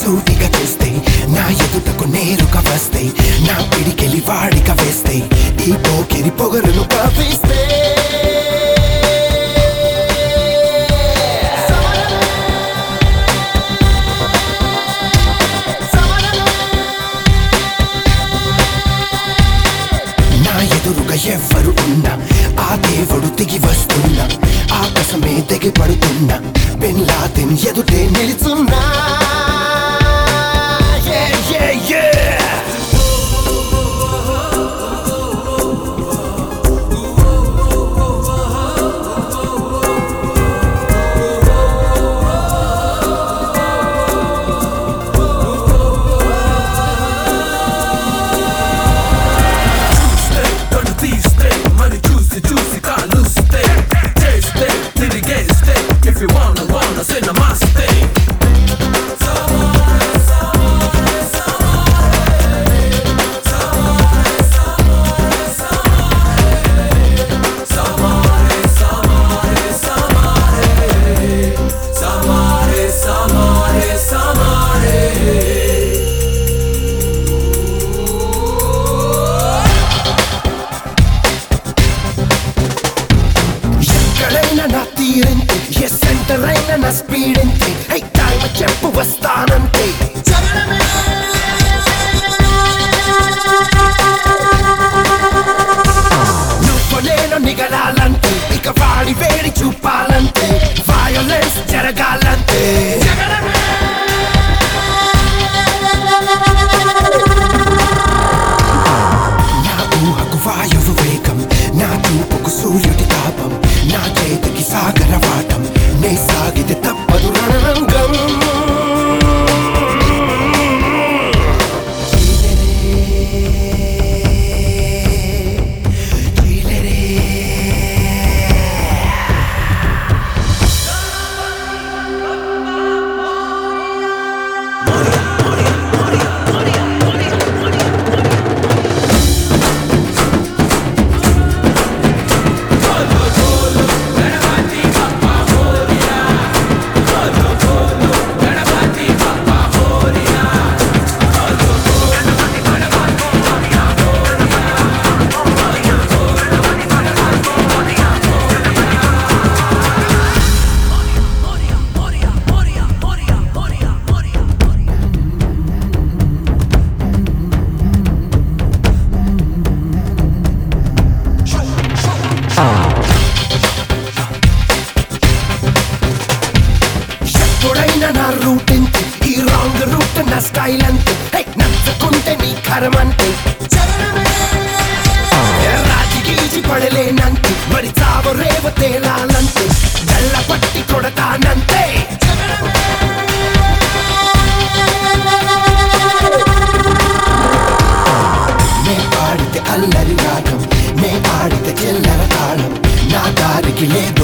సూటిగా చూస్తే నా ఎదుటకు నేరుగా వస్తే నా పిడికెలి వాడిక వేస్తే ఈ పోకిరి పొగరును కవిస్తే నా ఎదురుగా ఎవ్వరు ఉన్నా ఆ దేవుడు దిగి వస్తున్నా ఆకాశమే దిగి పడుతున్నా బిన్ లాదెన్ ఎదుటే నిలుచున్నా Yeah, yeah, yeah. Gonna తీస్తే మరి చూసి చూసి కాలుస్తే చేస్తే తిరిగేస్తే if you wanna wanna say namaste Samare, samare, samare ఎక్కడైనా నా తీరంతే ఏ సెంటర్ అయినా నా స్పీడ్ అంతే హై టైం చెప్పు వస్తానంతే నువ్వు నేను నిగలాలంటే ఇక వాడి వేడి చూపాలంటే వయోలెన్స్ జరగాలంటే నా ఊహకు వాయువు వేగం నా చూపుకు సూర్యుడి తాపం నా చేతికి సాగర వాటం నే సాగితే తప్పదు రణరంగం ఎప్పుడైనా నా రూట్ ఇంతే ఈ రాంగ్ రూట్ నా స్టైల్ అంతే హై, నచ్చకుంటే నీ కరమంతే రాజి గీచి పడలేనంతే మరి చావు రేవ తేలాలంతే గల్ల పట్టి కొడతానంతే నే పాడితే అల్లరి రాగం నే ఆడితే చెల్లర తాళం నా దారికి లేదు